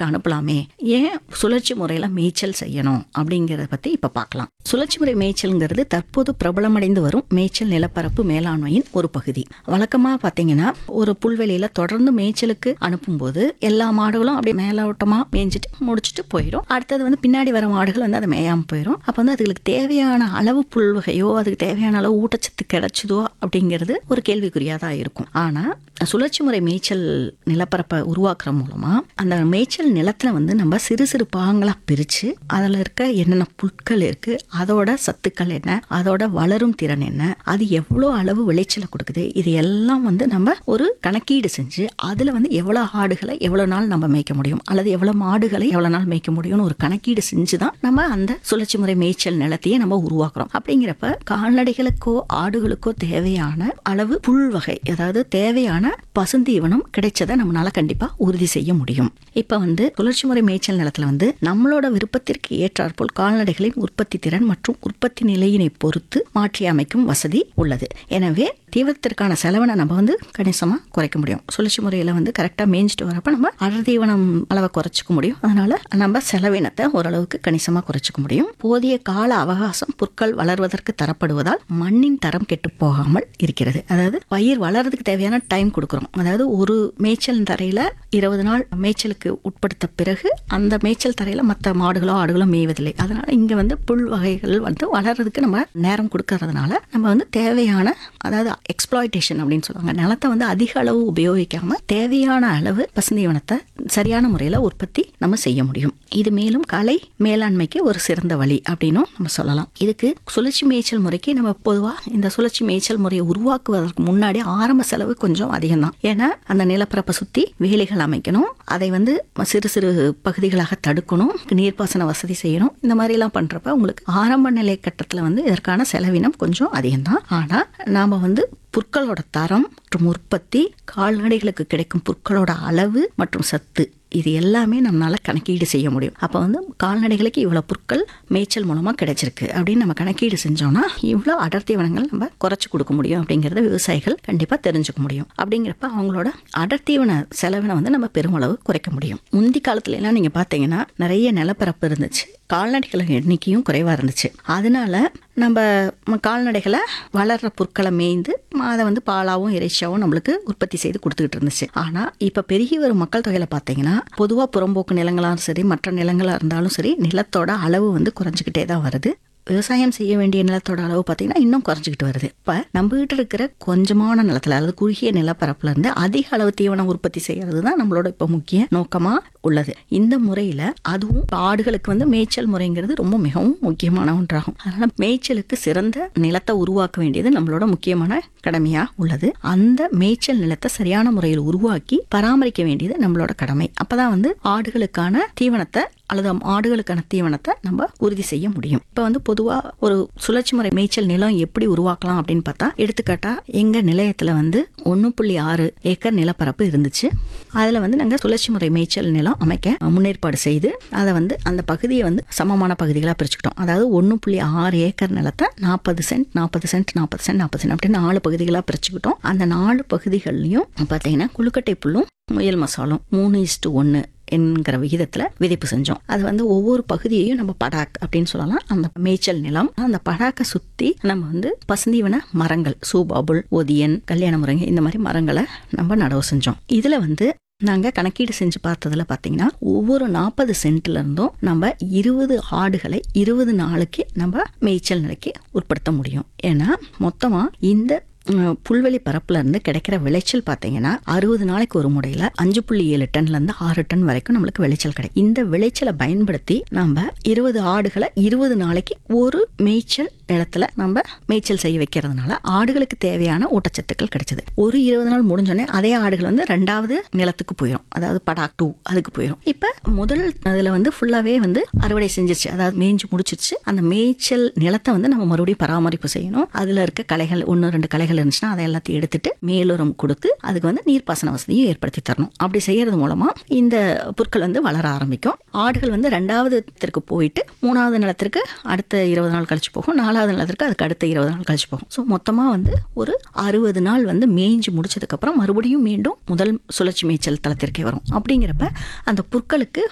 மேய்ச்சலுக்கு அனுப்பலாமே ஏன் சுழற்சி முறையில மேய்ச்சல் செய்யணும் அப்படிங்கறத பத்தி இப்ப பார்க்கலாம் சுழற்சி முறை மேய்ச்சல்ங்கிறது தற்போது பிரபலமடைந்து வரும் மேய்ச்சல் நிலப்பரப்பு மேலாண்மையின் ஒரு பகுதி வழக்கமா பாத்தீங்கன்னா ஒரு புல்வெளியில தொடர்ந்து மேய்ச்சலுக்கு அனுப்பும்போது எல்லா மாடுகளும் அப்படியே மேலோட்டமா மேய்ஞ்சிட்டு முடிச்சுட்டு போயிடும் அடுத்தது வந்து பின்னாடி வர மாடுகள் வந்து அதை மேயாம போயிடும் அப்ப வந்து அதுகளுக்கு தேவையான அளவு புல் வகையோ அதுக்கு தேவையான அளவு ஊட்டச்சத்து கிடைச்சதோ அப்படிங்கிறது ஒரு கேள்விக்குறியா தான் இருக்கும் ஆனா சுழற்சி முறை மேய்ச்சல் நிலப்பரப்பை உருவாக்குற மூலமா அந்த மேய்ச்சல் நிலத்துல வந்து நம்ம சிறு சிறு பாகங்களா பிரிச்சு அதுல இருக்க என்னென்ன புட்கள் இருக்கு அதோட சத்துக்கள் என்ன அதோட வளரும் திறன் என்ன அது எவ்வளோ அளவு விளைச்சலை கொடுக்குது இது எல்லாம் வந்து நம்ம ஒரு கணக்கீடு செஞ்சு அதுல வந்து எவ்வளவு ஆடுகளை எவ்வளவு நாள் நம்ம மேய்க்க முடியும் அல்லது எவ்வளவு மாடுகளை எவ்வளவு நாள் மேய்க்க முடியும்னு ஒரு கணக்கீடு செஞ்சு தான் நம்ம அந்த சுழற்சி முறை மேய்ச்சல் நிலத்தையே நம்ம உருவாக்குறோம் அப்படிங்கிறப்ப கால்நடைகளுக்கோ ஆடுகளுக்கோ தேவையான அளவு புல் வகை அதாவது தேவையான பசுந்தீவனம் கிடைச்சதை நம்மளால கண்டிப்பா உறுதி செய்ய முடியும் இப்ப வந்து சுழற்சி முறை மேய்ச்சல் நிலத்துல வந்து நம்மளோட விருப்பத்திற்கு ஏற்றாற்போல் கால்நடைகளின் உற்பத்தி திறன் மற்றும் உற்பத்தி நிலையினை பொறுத்து மாற்றி அமைக்கும் வசதி உள்ளது எனவே தீவனத்திற்கான செலவினை நம்ம வந்து கணிசமா குறைக்க முடியும் சுழற்சி முறையில வந்து கரெக்டா மேய்ஞ்சிட்டு வரப்ப நம்ம அடர் தீவனம் அளவை குறைச்சிக்க முடியும் அதனால நம்ம செலவினத்தை ஓரளவுக்கு கணிசமா குறைச்சிக்க முடியும் போதிய கால அவகாசம் புற்கள் வளர்வதற்கு தரப்படுவதால் மண்ணின் தரம் கெட்டு போகாமல் இருக்கிறது அதாவது பயிர் வளர்றதுக்கு தேவையான டைம் கொடுக்குறோம் அதாவது ஒரு மேய்ச்சல் தரையில இருபது நாள் மேய்ச்சலுக்கு உட்படுத்த பிறகு அந்த மேய்ச்சல் தரையில மற்ற மாடுகளோ ஆடுகளோ மேய்வதில்லை அதனால இங்க வந்து புல் வகைகள் வந்து வளர்றதுக்கு நம்ம நேரம் கொடுக்கறதுனால நம்ம வந்து தேவையான அதாவது எக்ஸ்ப்ளாய்டேஷன் அப்படின்னு சொல்லுவாங்க நிலத்தை வந்து அதிக அளவு உபயோகிக்காம தேவையான அளவு பசுந்தீவனத்தை சரியான முறையில உற்பத்தி நம்ம செய்ய முடியும் இது மேலும் கலை மேலாண்மைக்கு ஒரு சிறந்த வழி அப்படின்னும் நம்ம சொல்லலாம் இதுக்கு சுழற்சி மேய்ச்சல் முறைக்கு நம்ம பொதுவா இந்த சுழற்சி மேய்ச்சல் முறையை உருவாக்குவதற்கு முன்னாடி ஆரம்ப செலவு கொஞ்சம் அதிகம் தான் ஏன்னா அந்த நிலப்பரப்பை சுத்தி வேலிகள் அமைக்கணும் அதை வந்து சிறு சிறு பகுதிகளாக தடுக்கணும் நீர்ப்பாசன வசதி செய்யணும் இந்த மாதிரி எல்லாம் பண்றப்ப உங்களுக்கு ஆரம்ப நிலை கட்டத்துல வந்து இதற்கான செலவினம் கொஞ்சம் அதிகம்தான் ஆனா நாம வந்து புற்களோட தரம் மற்றும் உற்பத்தி கால்நடைகளுக்கு கிடைக்கும் புற்களோட அளவு மற்றும் சத்து இது எல்லாமே நம்மளால கணக்கீடு செய்ய முடியும் அப்போ வந்து கால்நடைகளுக்கு இவ்வளோ புற்கள் மேய்ச்சல் மூலமாக கிடைச்சிருக்கு அப்படின்னு நம்ம கணக்கீடு செஞ்சோம்னா இவ்வளோ அடர்த்தீவனங்கள் நம்ம குறைச்சி கொடுக்க முடியும் அப்படிங்கிறத விவசாயிகள் கண்டிப்பாக தெரிஞ்சுக்க முடியும் அப்படிங்கிறப்ப அவங்களோட அடர்த்தீவன செலவினை வந்து நம்ம பெருமளவு குறைக்க முடியும் முந்தி காலத்துல எல்லாம் நீங்கள் பார்த்தீங்கன்னா நிறைய நிலப்பரப்பு இருந்துச்சு கால்நடைகள் எண்ணிக்கையும் குறைவாக இருந்துச்சு அதனால நம்ம கால்நடைகளை வளர்ற புற்களை மேய்ந்து அதை வந்து பாலாவும் இறைச்சியாவும் நம்மளுக்கு உற்பத்தி செய்து கொடுத்துக்கிட்டு இருந்துச்சு ஆனால் இப்போ பெருகி வரும் மக்கள் தொகையில பார்த்தீங்கன்னா பொதுவாக புறம்போக்கு நிலங்களாலும் சரி மற்ற நிலங்களாக இருந்தாலும் சரி நிலத்தோட அளவு வந்து குறைஞ்சிக்கிட்டே தான் வருது விவசாயம் செய்ய வேண்டிய நிலத்தோட அளவு பார்த்தீங்கன்னா இன்னும் குறைஞ்சிக்கிட்டு வருது இப்போ நம்பிக்கிட்டு இருக்கிற கொஞ்சமான நிலத்துல அதாவது குறுகிய நிலப்பரப்புல இருந்து அதிக அளவு தீவனம் உற்பத்தி செய்யறது தான் நம்மளோட இப்போ முக்கிய நோக்கமா உள்ளது இந்த முறையில அதுவும் ஆடுகளுக்கு வந்து மேய்ச்சல் முறைங்கிறது ரொம்ப மிகவும் முக்கியமான ஒன்றாகும் அதனால மேய்ச்சலுக்கு சிறந்த நிலத்தை உருவாக்க வேண்டியது நம்மளோட முக்கியமான கடமையா உள்ளது அந்த மேய்ச்சல் நிலத்தை சரியான முறையில் உருவாக்கி பராமரிக்க வேண்டியது நம்மளோட கடமை அப்பதான் வந்து ஆடுகளுக்கான தீவனத்தை அல்லது ஆடுகளுக்கான தீவனத்தை நம்ம உறுதி செய்ய முடியும் இப்போ வந்து பொதுவாக ஒரு சுழற்சி முறை மேய்ச்சல் நிலம் எப்படி உருவாக்கலாம் அப்படின்னு பார்த்தா எடுத்துக்காட்டா எங்க நிலையத்தில் வந்து ஒன்று புள்ளி ஆறு ஏக்கர் நிலப்பரப்பு இருந்துச்சு அதில் வந்து நாங்கள் சுழற்சி முறை மேய்ச்சல் நிலம் அமைக்க முன்னேற்பாடு செய்து அதை வந்து அந்த பகுதியை வந்து சமமான பகுதிகளாக பிரிச்சுக்கிட்டோம் அதாவது ஒன்று புள்ளி ஆறு ஏக்கர் நிலத்தை நாற்பது சென்ட் நாற்பது சென்ட் நாற்பது சென்ட் நாற்பது சென்ட் அப்படின்னு நாலு பகுதிகளாக பிரிச்சுக்கிட்டோம் அந்த நாலு பகுதிகள்லையும் பார்த்தீங்கன்னா குளுக்கட்டை புல்லும் முயல் மசாலும் மூணு இஸ்டு ஒன்று என்கிற விகிதத்துல விதைப்பு செஞ்சோம் அது வந்து ஒவ்வொரு பகுதியையும் நம்ம படாக் அப்படின்னு சொல்லலாம் அந்த மேய்ச்சல் நிலம் அந்த படாக்கை சுத்தி நம்ம வந்து பசுந்தீவன மரங்கள் சூபாபுல் ஒதியன் கல்யாண முறைங்க இந்த மாதிரி மரங்களை நம்ம நடவு செஞ்சோம் இதுல வந்து நாங்க கணக்கீடு செஞ்சு பார்த்ததுல பாத்தீங்கன்னா ஒவ்வொரு நாற்பது சென்ட்ல இருந்தும் நம்ம இருபது ஆடுகளை இருபது நாளுக்கு நம்ம மேய்ச்சல் நிலைக்கு உட்படுத்த முடியும் ஏன்னா மொத்தமா இந்த உம், புல்வெளி பரப்புல இருந்து கிடைக்கிற விளைச்சல் பார்த்தீங்கன்னா அறுபது நாளைக்கு ஒரு முறையில அஞ்சு புள்ளி ஏழு டன்ல இருந்து ஆறு டன் வரைக்கும் நம்மளுக்கு விளைச்சல் கிடைக்கும் இந்த விளைச்சலை பயன்படுத்தி நம்ம இருபது ஆடுகளை இருபது நாளைக்கு ஒரு மேய்ச்சல் நிலத்துல நம்ம மேய்ச்சல் செய்ய வைக்கிறதுனால ஆடுகளுக்கு தேவையான ஊட்டச்சத்துக்கள் கிடைச்சது ஒரு இருபது நாள் முடிஞ்சோடனே அதே ஆடுகள் வந்து ரெண்டாவது நிலத்துக்கு போயிடும் அதாவது படாக் டூ அதுக்கு போயிடும் இப்ப முதல் அதுல வந்து ஃபுல்லாவே வந்து அறுவடை செஞ்சிருச்சு அதாவது மேய்ஞ்சு முடிச்சிருச்சு அந்த மேய்ச்சல் நிலத்தை வந்து நம்ம மறுபடியும் பராமரிப்பு செய்யணும் அதுல இருக்க களைகள் ஒன்று ரெண்டு களைகள் இருந்துச்சுன்னா அதை எல்லாத்தையும் எடுத்துட்டு மேலுரம் கொடுத்து அதுக்கு வந்து நீர்ப்பாசன வசதியும் ஏற்படுத்தி தரணும் அப்படி செய்யறது மூலமா இந்த புற்கள் வந்து வளர ஆரம்பிக்கும் ஆடுகள் வந்து ரெண்டாவது இடத்திற்கு போயிட்டு மூணாவது நிலத்திற்கு அடுத்த இருபது நாள் கழிச்சு போகும் நாலாவது நிலத்திற்கு அதுக்கு அடுத்த இருபது நாள் கழிச்சு போகும் ஸோ மொத்தமா வந்து ஒரு அறுபது நாள் வந்து மேய்ஞ்சு முடிச்சதுக்கு அப்புறம் மறுபடியும் மீண்டும் முதல் சுழற்சி மேய்ச்சல் தளத்திற்கே வரும் அப்படிங்கிறப்ப அந்த புற்களுக்கு